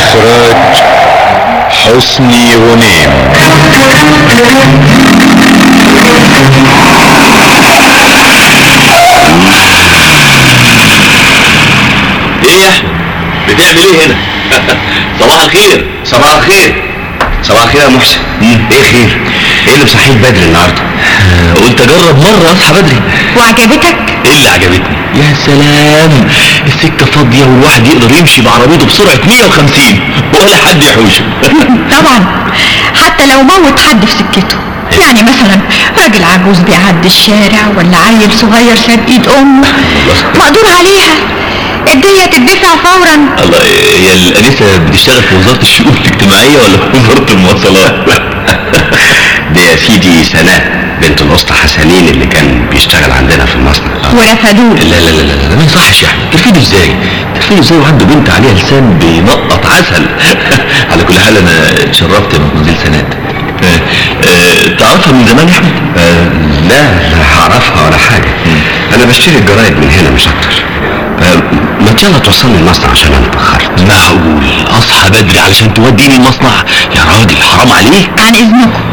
إخراج حسني غنيم ايه يا احمد بتعمل ايه هنا صباح الخير صباح الخير صباح الخير يا محسن ايه خير ايه اللي مصحيك بدري النهارده قلت اجرب مره اصحى بدري وعجبتك ايه اللي عجبتني يا سلام السكه فاضيه والواحد يقدر يمشي بعربيته بسرعه 150 ولا حد يحوشه طبعا حتى لو موت حد في سكته يعني مثلا راجل عجوز بيعدي الشارع ولا عيل صغير ساب ايد امه مقدور عليها الدية تدفع فورا الله هي الانسه بتشتغل في وزاره الشؤون الاجتماعيه ولا في وزاره المواصلات دي يا سيدي سناء بنت الاسطى حسنين اللي كان بيشتغل عندنا في المصنع ورفدوه لا لا لا لا لا ما يصحش يا احمد ترفيده ازاي ترفيده ازاي وعنده بنت عليها لسان بينقط عسل على كل حال انا اتشرفت بمدير سناد آه، آه، تعرفها من زمان يا احمد آه لا لا هعرفها ولا حاجه انا بشتري الجرايد من هنا مش اكتر آه ما يلا توصلني المصنع عشان انا اتاخرت معقول اصحى بدري علشان توديني المصنع يا راجل حرام عليك عن اذنكم